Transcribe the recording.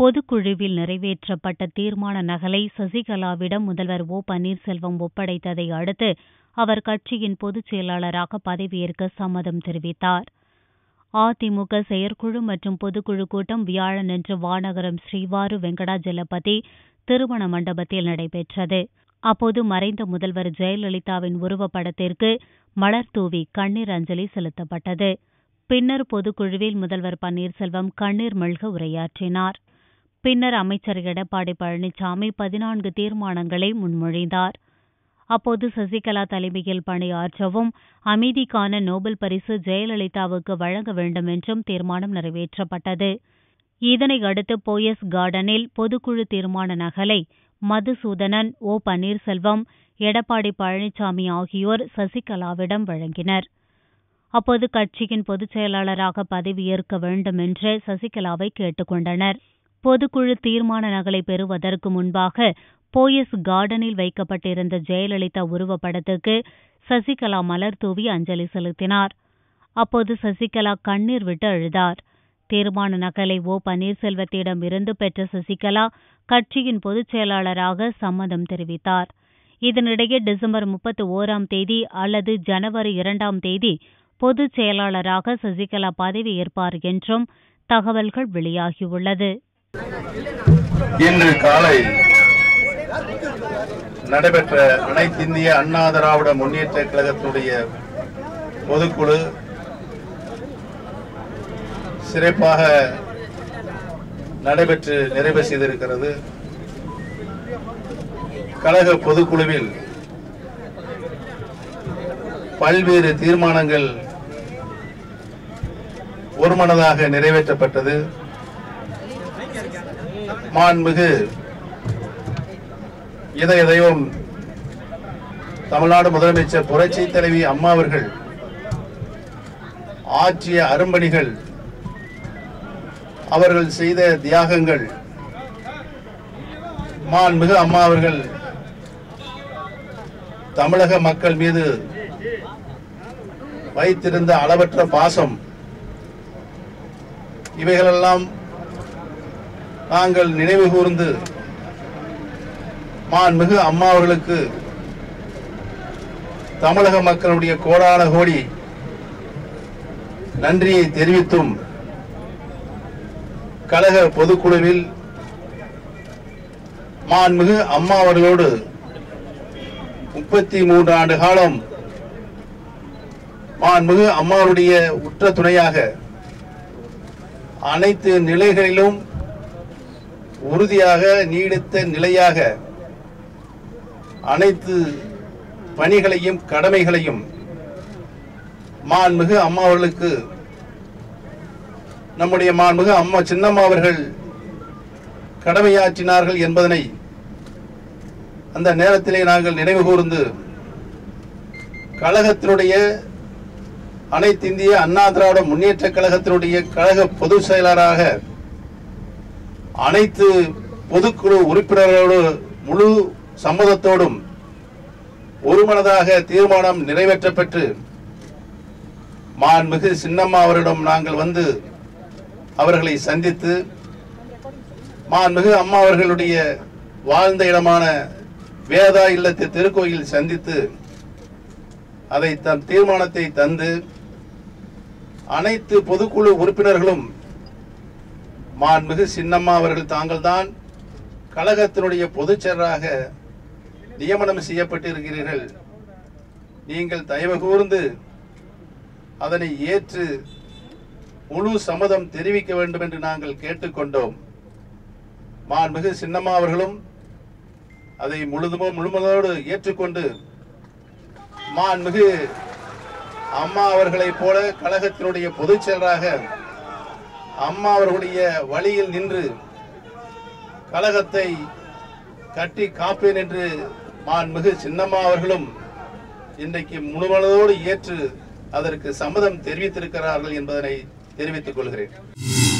பொதுக்குழுவில் நிறைவேற்றப்பட்ட தீர்மான நகலை சசிகலாவிடம் முதல்வர் ஓ பன்னீர்செல்வம் ஒப்படைத்ததை அடுத்து அவர் கட்சியின் பொதுச் செயலாளராக பதவியேற்க சம்மதம் தெரிவித்தார் அதிமுக செயற்குழு மற்றும் பொதுக்குழு கூட்டம் வியாழனன்று வானகரம் ஸ்ரீவாரு வெங்கடாஜலபதி திருமண மண்டபத்தில் நடைபெற்றது அப்போது மறைந்த முதல்வர் ஜெயலலிதாவின் உருவப்படத்திற்கு மலர் தூவி கண்ணீர் அஞ்சலி செலுத்தப்பட்டது பின்னர் பொதுக்குழுவில் முதல்வர் பன்னீர்செல்வம் கண்ணீர் மல்க உரையாற்றினார் பின்னர் அமைச்சர் எடப்பாடி பழனிசாமி பதினான்கு தீர்மானங்களை முன்மொழிந்தார் அப்போது சசிகலா தலைமையில் பணியாற்றவும் அமைதிக்கான நோபல் பரிசு ஜெயலலிதாவுக்கு வழங்க வேண்டும் என்றும் தீர்மானம் நிறைவேற்றப்பட்டது இதனை அடுத்து போயஸ் கார்டனில் பொதுக்குழு தீர்மான நகலை மதுசூதனன் ஓ பன்னீர்செல்வம் எடப்பாடி பழனிசாமி ஆகியோர் சசிகலாவிடம் வழங்கினர் அப்போது கட்சியின் பொதுச் செயலாளராக பதவியேற்க வேண்டும் என்று சசிகலாவை கேட்டுக் கொண்டனர் பொதுக்குழு தீர்மான நகலை பெறுவதற்கு முன்பாக போயஸ் கார்டனில் வைக்கப்பட்டிருந்த ஜெயலலிதா உருவப்படத்துக்கு சசிகலா மலர் தூவி அஞ்சலி செலுத்தினார் அப்போது சசிகலா கண்ணீர் விட்டு அழுதார் தீர்மான நகலை ஓ பன்னீர்செல்வத்திடம் இருந்து பெற்ற சசிகலா கட்சியின் பொதுச் செயலாளராக சம்மதம் தெரிவித்தார் இதனிடையே டிசம்பர் முப்பத்தி ஓராம் தேதி அல்லது ஜனவரி இரண்டாம் தேதி பொதுச் செயலாளராக சசிகலா பதவியேற்பார் என்றும் தகவல்கள் வெளியாகியுள்ளது இன்று காலை நடைபெற்ற அனைத்திந்திய அண்ணா திராவிட முன்னேற்ற கழகத்தினுடைய பொதுக்குழு சிறப்பாக நடைபெற்று நிறைவு செய்திருக்கிறது கழக பொதுக்குழுவில் பல்வேறு தீர்மானங்கள் ஒருமனதாக நிறைவேற்றப்பட்டது மாண்புமிகு இதய தெய்வம் தமிழ்நாடு முதலமைச்சர் புரட்சி தலைவி அம்மா அவர்கள் ஆற்றிய அரும்பணிகள் அவர்கள் செய்த தியாகங்கள் மாண்புமிகு அம்மா அவர்கள் தமிழக மக்கள் மீது வைத்திருந்த அளவற்ற பாசம் இவைகளெல்லாம் நாங்கள் நினைவு கூர்ந்து மாண்புமிகு அம்மா அவர்களுக்கு தமிழக மக்களுடைய கோடான கோடி நன்றியை தெரிவித்தும் கழக பொதுக்குழுவில் மாண்புமிகு அம்மா அவர்களோடு முப்பத்தி மூன்று ஆண்டு காலம் மாண்புமிகு அம்மாவுடைய உற்ற துணையாக அனைத்து நிலைகளிலும் உறுதியாக நீடித்த நிலையாக அனைத்து பணிகளையும் கடமைகளையும் மாண்புமிகு அம்மா அவர்களுக்கு நம்முடைய மாண்புமிகு அம்மா சின்னம்மா அவர்கள் கடமையாற்றினார்கள் என்பதனை அந்த நேரத்திலே நாங்கள் நினைவு கூர்ந்து கழகத்தினுடைய அனைத்து இந்திய அண்ணா திராவிட முன்னேற்ற கழகத்தினுடைய கழக பொதுச் செயலராக அனைத்து பொதுக்குழு உறுப்பினர்களோடு முழு சம்மதத்தோடும் ஒருமனதாக தீர்மானம் நிறைவேற்றப்பட்டு மாண்புமிகு சின்னம்மா அவரிடம் நாங்கள் வந்து அவர்களை சந்தித்து மாண்புமிகு அம்மா அவர்களுடைய வாழ்ந்த இடமான வேதா இல்லத்து திருக்கோயில் சந்தித்து அதை தம் தீர்மானத்தை தந்து அனைத்து பொதுக்குழு உறுப்பினர்களும் மாண்புமிகு சின்னம்மா அவர்கள் தாங்கள்தான் கழகத்தினுடைய பொதுச் செயலராக நியமனம் செய்யப்பட்டிருக்கிறீர்கள் நீங்கள் தயவு கூர்ந்து அதனை ஏற்று முழு சம்மதம் தெரிவிக்க வேண்டும் என்று நாங்கள் கேட்டுக்கொண்டோம் மாண்புமிகு சின்னம்மா அவர்களும் அதை முழுதுமோ முழுமதோடு ஏற்றுக்கொண்டு மாண்புமிகு அம்மா அவர்களைப் போல கழகத்தினுடைய பொதுச் செயலராக அம்மா அவர்களுடைய வழியில் நின்று கழகத்தை கட்டி காப்பேன் என்று மாண்புமிகு சின்னம்மா அவர்களும் இன்றைக்கு முழுமனதோடு ஏற்று அதற்கு சம்மதம் தெரிவித்திருக்கிறார்கள் என்பதனை தெரிவித்துக் கொள்கிறேன்